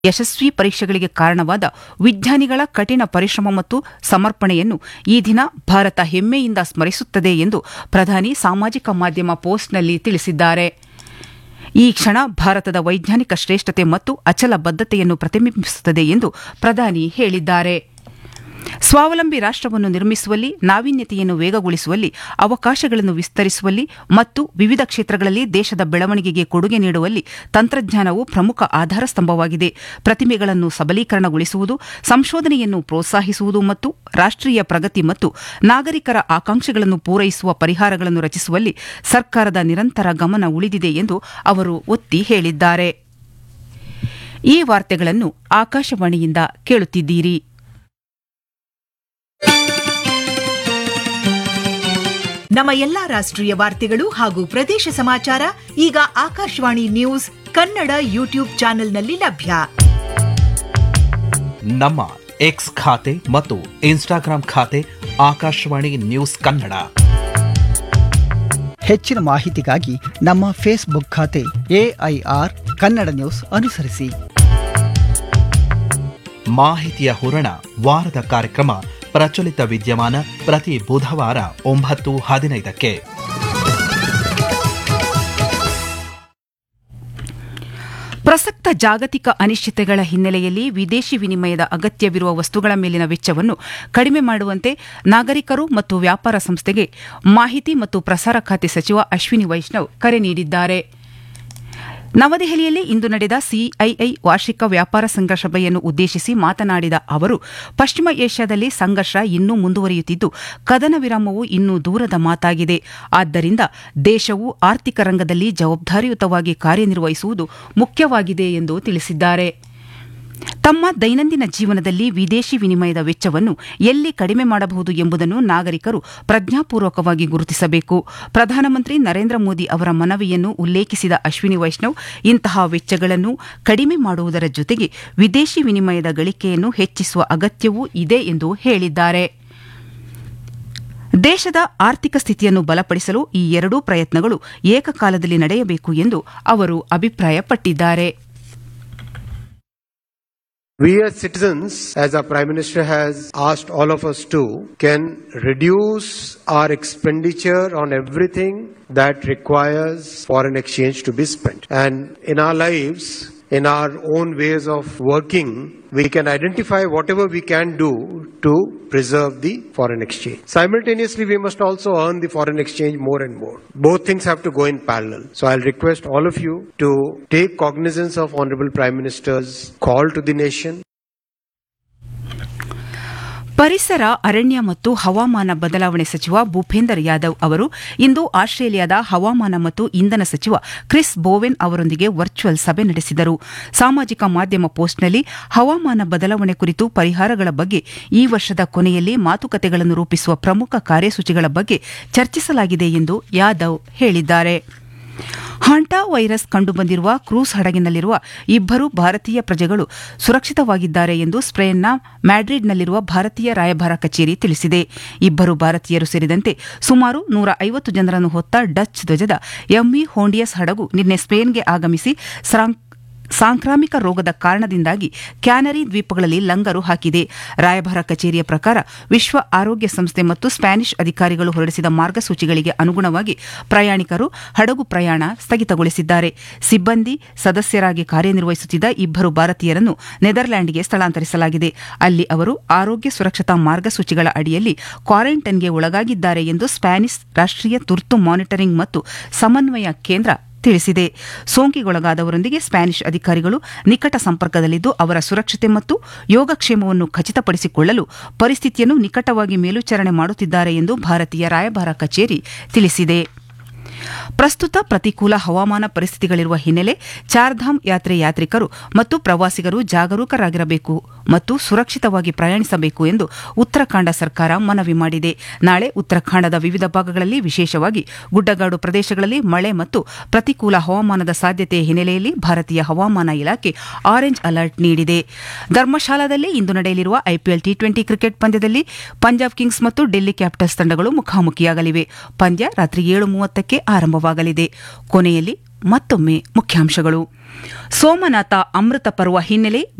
ಯಶಸ್ವಿ ಪರೀಕ್ಷೆಗಳಿಗೆ ಕಾರಣವಾದ ವಿಜ್ಞಾನಿಗಳ ಕಠಿಣ ಪರಿಶ್ರಮ ಮತ್ತು ಸಮರ್ಪಣೆಯನ್ನು ಈ ದಿನ ಭಾರತ ಹೆಮ್ಮೆಯಿಂದ ಸ್ಮರಿಸುತ್ತದೆ ಎಂದು ಪ್ರಧಾನಿ ಸಾಮಾಜಿಕ ಮಾಧ್ಯಮ ಪೋಸ್ಟ್ನಲ್ಲಿ ತಿಳಿಸಿದ್ದಾರೆ ಈ ಕ್ಷಣ ಭಾರತದ ವೈಜ್ಞಾನಿಕ ಶ್ರೇಷ್ಠತೆ ಮತ್ತು ಅಚಲ ಬದ್ಧತೆಯನ್ನು ಪ್ರತಿಬಿಂಬಿಸುತ್ತದೆ ಎಂದು ಪ್ರಧಾನಿ ಹೇಳಿದ್ದಾರೆ ಸ್ವಾವಲಂಬಿ ರಾಷ್ಟವನ್ನು ನಿರ್ಮಿಸುವಲ್ಲಿ ನಾವೀನ್ಯತೆಯನ್ನು ವೇಗಗೊಳಿಸುವಲ್ಲಿ ಅವಕಾಶಗಳನ್ನು ವಿಸ್ತರಿಸುವಲ್ಲಿ ಮತ್ತು ವಿವಿಧ ಕ್ಷೇತ್ರಗಳಲ್ಲಿ ದೇಶದ ಬೆಳವಣಿಗೆಗೆ ಕೊಡುಗೆ ನೀಡುವಲ್ಲಿ ತಂತ್ರಜ್ಞಾನವು ಪ್ರಮುಖ ಆಧಾರ ಸ್ತಂಭವಾಗಿದೆ ಪ್ರತಿಮೆಗಳನ್ನು ಸಬಲೀಕರಣಗೊಳಿಸುವುದು ಸಂಶೋಧನೆಯನ್ನು ಪ್ರೋತ್ಸಾಹಿಸುವುದು ಮತ್ತು ರಾಷ್ಟೀಯ ಪ್ರಗತಿ ಮತ್ತು ನಾಗರಿಕರ ಆಕಾಂಕ್ಷೆಗಳನ್ನು ಪೂರೈಸುವ ಪರಿಹಾರಗಳನ್ನು ರಚಿಸುವಲ್ಲಿ ಸರ್ಕಾರದ ನಿರಂತರ ಗಮನ ಉಳಿದಿದೆ ಎಂದು ಅವರು ಒತ್ತಿ ಹೇಳಿದ್ದಾರೆ ಈ ವಾರ್ತೆಗಳನ್ನು ಆಕಾಶವಾಣಿಯಿಂದ ಕೇಳುತ್ತಿದ್ದೀರಿ ನಮ್ಮ ಎಲ್ಲಾ ರಾಷ್ಟ್ರೀಯ ವಾರ್ತೆಗಳು ಹಾಗೂ ಪ್ರದೇಶ ಸಮಾಚಾರ ಈಗ ಆಕಾಶವಾಣಿ ನ್ಯೂಸ್ ಕನ್ನಡ ಯೂಟ್ಯೂಬ್ ಚಾನೆಲ್ನಲ್ಲಿ ಲಭ್ಯ ನಮ್ಮ ಎಕ್ಸ್ ಖಾತೆ ಮತ್ತು ಇನ್ಸ್ಟಾಗ್ರಾಂ ಖಾತೆ ಆಕಾಶವಾಣಿ ನ್ಯೂಸ್ ಕನ್ನಡ ಹೆಚ್ಚಿನ ಮಾಹಿತಿಗಾಗಿ ನಮ್ಮ ಫೇಸ್ಬುಕ್ ಖಾತೆ ಎಐಆರ್ ಕನ್ನಡ ನ್ಯೂಸ್ ಅನುಸರಿಸಿ ಮಾಹಿತಿಯ ಹೂರಣ ವಾರದ ಕಾರ್ಯಕ್ರಮ ಪ್ರಚಲಿತ ವಿದ್ಯಮಾನ ಪ್ರತಿ ಬುಧವಾರ ಒಂಬತ್ತು ಹದಿನೈದಕ್ಕೆ ಪ್ರಸಕ್ತ ಜಾಗತಿಕ ಅನಿಶ್ಚಿತೆಗಳ ಹಿನ್ನೆಲೆಯಲ್ಲಿ ವಿದೇಶಿ ವಿನಿಮಯದ ಅಗತ್ಯವಿರುವ ವಸ್ತುಗಳ ಮೇಲಿನ ವೆಚ್ಚವನ್ನು ಕಡಿಮೆ ಮಾಡುವಂತೆ ನಾಗರಿಕರು ಮತ್ತು ವ್ಯಾಪಾರ ಸಂಸ್ಥೆಗೆ ಮಾಹಿತಿ ಮತ್ತು ಪ್ರಸಾರ ಖಾತೆ ಸಚಿವ ಅಶ್ವಿನಿ ವೈಷ್ಣವ್ ಕರೆ ನೀಡಿದ್ದಾರೆ ನವದೆಹಲಿಯಲ್ಲಿ ಇಂದು ನಡೆದ ಸಿಐಐ ವಾರ್ಷಿಕ ವ್ಯಾಪಾರ ಸಂಘ ಸಭೆಯನ್ನು ಉದ್ದೇಶಿಸಿ ಮಾತನಾಡಿದ ಅವರು ಪಶ್ಚಿಮ ಏಷ್ಯಾದಲ್ಲಿ ಸಂಘರ್ಷ ಇನ್ನೂ ಮುಂದುವರಿಯುತ್ತಿದ್ದು ಕದನ ವಿರಾಮವು ಇನ್ನೂ ದೂರದ ಮಾತಾಗಿದೆ ಆದ್ದರಿಂದ ದೇಶವು ಆರ್ಥಿಕ ರಂಗದಲ್ಲಿ ಜವಾಬ್ದಾರಿಯುತವಾಗಿ ಕಾರ್ಯನಿರ್ವಹಿಸುವುದು ಮುಖ್ಯವಾಗಿದೆ ಎಂದು ತಿಳಿಸಿದ್ದಾರೆ ತಮ್ಮ ದೈನಂದಿನ ಜೀವನದಲ್ಲಿ ವಿದೇಶಿ ವಿನಿಮಯದ ವೆಚ್ಚವನ್ನು ಎಲ್ಲಿ ಕಡಿಮೆ ಮಾಡಬಹುದು ಎಂಬುದನ್ನು ನಾಗರಿಕರು ಪ್ರಜ್ಞಾಪೂರ್ವಕವಾಗಿ ಗುರುತಿಸಬೇಕು ಪ್ರಧಾನಮಂತ್ರಿ ನರೇಂದ್ರ ಮೋದಿ ಅವರ ಮನವಿಯನ್ನು ಉಲ್ಲೇಖಿಸಿದ ಅಶ್ವಿನಿ ವೈಷ್ಣವ್ ಇಂತಹ ವೆಚ್ಚಗಳನ್ನು ಕಡಿಮೆ ಮಾಡುವುದರ ಜೊತೆಗೆ ವಿದೇಶಿ ವಿನಿಮಯದ ಗಳಿಕೆಯನ್ನು ಹೆಚ್ಚಿಸುವ ಅಗತ್ಯವೂ ಇದೆ ಎಂದು ಹೇಳಿದ್ದಾರೆ ದೇಶದ ಆರ್ಥಿಕ ಸ್ಥಿತಿಯನ್ನು ಬಲಪಡಿಸಲು ಈ ಎರಡೂ ಪ್ರಯತ್ನಗಳು ಏಕಕಾಲದಲ್ಲಿ ನಡೆಯಬೇಕು ಎಂದು ಅವರು ಅಭಿಪ್ರಾಯಪಟ್ಟಿದ್ದಾರೆ We as citizens, as our Prime Minister has asked all of us to, can reduce our expenditure on everything that requires foreign exchange to be spent. And in our lives, in our own ways of working, we can identify whatever we can do to preserve the foreign exchange. Simultaneously, we must also earn the foreign exchange more and more. Both things have to go in parallel. So I'll request all of you to take cognizance of Honorable Prime Minister's call to the nation. ಪರಿಸರ ಅರಣ್ಯ ಮತ್ತು ಹವಾಮಾನ ಬದಲಾವಣೆ ಸಚಿವ ಭೂಪೇಂದರ್ ಯಾದವ್ ಅವರು ಇಂದು ಆಸ್ಟ್ರೇಲಿಯಾದ ಹವಾಮಾನ ಮತ್ತು ಇಂಧನ ಸಚಿವ ಕ್ರಿಸ್ ಬೋವೆನ್ ಅವರೊಂದಿಗೆ ವರ್ಚುವಲ್ ಸಭೆ ನಡೆಸಿದರು ಸಾಮಾಜಿಕ ಮಾಧ್ಯಮ ಪೋಸ್ಟ್ನಲ್ಲಿ ಹವಾಮಾನ ಬದಲಾವಣೆ ಕುರಿತು ಪರಿಹಾರಗಳ ಬಗ್ಗೆ ಈ ವರ್ಷದ ಕೊನೆಯಲ್ಲಿ ಮಾತುಕತೆಗಳನ್ನು ರೂಪಿಸುವ ಪ್ರಮುಖ ಕಾರ್ಯಸೂಚಿಗಳ ಬಗ್ಗೆ ಚರ್ಚಿಸಲಾಗಿದೆ ಎಂದು ಯಾದವ್ ಹೇಳಿದ್ದಾರೆ ಹಾಂಟಾ ವೈರಸ್ ಕಂಡುಬಂದಿರುವ ಕ್ರೂಸ್ ಹಡಗಿನಲ್ಲಿರುವ ಇಬ್ಬರು ಭಾರತೀಯ ಪ್ರಜೆಗಳು ಸುರಕ್ಷಿತವಾಗಿದ್ದಾರೆ ಎಂದು ಸ್ಪೇನ್ನ ಮ್ಯಾಡ್ರಿಡ್ನಲ್ಲಿರುವ ಭಾರತೀಯ ರಾಯಭಾರ ಕಚೇರಿ ತಿಳಿಸಿದೆ ಇಬ್ಬರು ಭಾರತೀಯರು ಸೇರಿದಂತೆ ಸುಮಾರು ನೂರ ಐವತ್ತು ಜನರನ್ನು ಹೊತ್ತ ಡಚ್ ಧ್ವಜದ ಎಂವಿ ಹೋಂಡಿಯಸ್ ಹಡಗು ನಿನ್ನೆ ಸ್ಪೇನ್ಗೆ ಆಗಮಿಸಿ ಸಾಂಕ್ರಾಮಿಕ ರೋಗದ ಕಾರಣದಿಂದಾಗಿ ಕ್ಯಾನರಿ ದ್ವೀಪಗಳಲ್ಲಿ ಲಂಗರು ಹಾಕಿದೆ ರಾಯಭಾರ ಕಚೇರಿಯ ಪ್ರಕಾರ ವಿಶ್ವ ಆರೋಗ್ಯ ಸಂಸ್ಥೆ ಮತ್ತು ಸ್ಪ್ಯಾನಿಷ್ ಅಧಿಕಾರಿಗಳು ಹೊರಡಿಸಿದ ಮಾರ್ಗಸೂಚಿಗಳಿಗೆ ಅನುಗುಣವಾಗಿ ಪ್ರಯಾಣಿಕರು ಹಡಗು ಪ್ರಯಾಣ ಸ್ಥಗಿತಗೊಳಿಸಿದ್ದಾರೆ ಸಿಬ್ಬಂದಿ ಸದಸ್ಯರಾಗಿ ಕಾರ್ಯನಿರ್ವಹಿಸುತ್ತಿದ್ದ ಇಬ್ಬರು ಭಾರತೀಯರನ್ನು ನೆದರ್ಲ್ಯಾಂಡ್ಗೆ ಸ್ಥಳಾಂತರಿಸಲಾಗಿದೆ ಅಲ್ಲಿ ಅವರು ಆರೋಗ್ಯ ಸುರಕ್ಷತಾ ಮಾರ್ಗಸೂಚಿಗಳ ಅಡಿಯಲ್ಲಿ ಕ್ವಾರಂಟೈನ್ಗೆ ಒಳಗಾಗಿದ್ದಾರೆ ಎಂದು ಸ್ಪ್ಯಾನಿಷ್ ರಾಷ್ಟೀಯ ತುರ್ತು ಮಾನಿಟರಿಂಗ್ ಮತ್ತು ಸಮನ್ವಯ ಕೇಂದ್ರ ತಿಳಿಸಿದೆ ಸೋಂಕಿಗೊಳಗಾದವರೊಂದಿಗೆ ಸ್ಪ್ಯಾನಿಷ್ ಅಧಿಕಾರಿಗಳು ನಿಕಟ ಸಂಪರ್ಕದಲ್ಲಿದ್ದು ಅವರ ಸುರಕ್ಷತೆ ಮತ್ತು ಯೋಗಕ್ಷೇಮವನ್ನು ಖಚಿತಪಡಿಸಿಕೊಳ್ಳಲು ಪರಿಸ್ಥಿತಿಯನ್ನು ನಿಕಟವಾಗಿ ಮೇಲ್ವಿಚಾರಣೆ ಮಾಡುತ್ತಿದ್ದಾರೆ ಎಂದು ಭಾರತೀಯ ರಾಯಭಾರ ಕಚೇರಿ ತಿಳಿಸಿದೆ ಪ್ರಸ್ತುತ ಪ್ರತಿಕೂಲ ಹವಾಮಾನ ಪರಿಸ್ಥಿತಿಗಳಿರುವ ಹಿನ್ನೆಲೆ ಚಾರ್ಧಾಮ್ ಯಾತ್ರೆ ಯಾತ್ರಿಕರು ಮತ್ತು ಪ್ರವಾಸಿಗರು ಜಾಗರೂಕರಾಗಿರಬೇಕು ಮತ್ತು ಸುರಕ್ಷಿತವಾಗಿ ಪ್ರಯಾಣಿಸಬೇಕು ಎಂದು ಉತ್ತರಾಖಂಡ ಸರ್ಕಾರ ಮನವಿ ಮಾಡಿದೆ ನಾಳೆ ಉತ್ತರಾಖಂಡದ ವಿವಿಧ ಭಾಗಗಳಲ್ಲಿ ವಿಶೇಷವಾಗಿ ಗುಡ್ಡಗಾಡು ಪ್ರದೇಶಗಳಲ್ಲಿ ಮಳೆ ಮತ್ತು ಪ್ರತಿಕೂಲ ಹವಾಮಾನದ ಸಾಧ್ಯತೆಯ ಹಿನ್ನೆಲೆಯಲ್ಲಿ ಭಾರತೀಯ ಹವಾಮಾನ ಇಲಾಖೆ ಆರೆಂಜ್ ಅಲರ್ಟ್ ನೀಡಿದೆ ಧರ್ಮಶಾಲಾದಲ್ಲಿ ಇಂದು ನಡೆಯಲಿರುವ ಐಪಿಎಲ್ ಟಿ ಟ್ವೆಂಟಿ ಕ್ರಿಕೆಟ್ ಪಂದ್ಯದಲ್ಲಿ ಪಂಜಾಬ್ ಕಿಂಗ್ಸ್ ಮತ್ತು ಡೆಲ್ಲಿ ಕ್ಯಾಪಿಟಲ್ಸ್ ತಂಡಗಳು ಮುಖಾಮುಖಿಯಾಗಲಿವೆ ಪಂದ್ಯ ರಾತ್ರಿ ಏಳು ಮೂವತ್ತಕ್ಕೆ ಆರಂಭವಾಗಲಿದೆ ಕೊನೆಯಲ್ಲಿ ಮತ್ತೊಮ್ಮೆ ಮುಖ್ಯಾಂಶಗಳು ಸೋಮನಾಥ ಅಮೃತ ಪರ್ವ ಹಿನ್ನೆಲೆ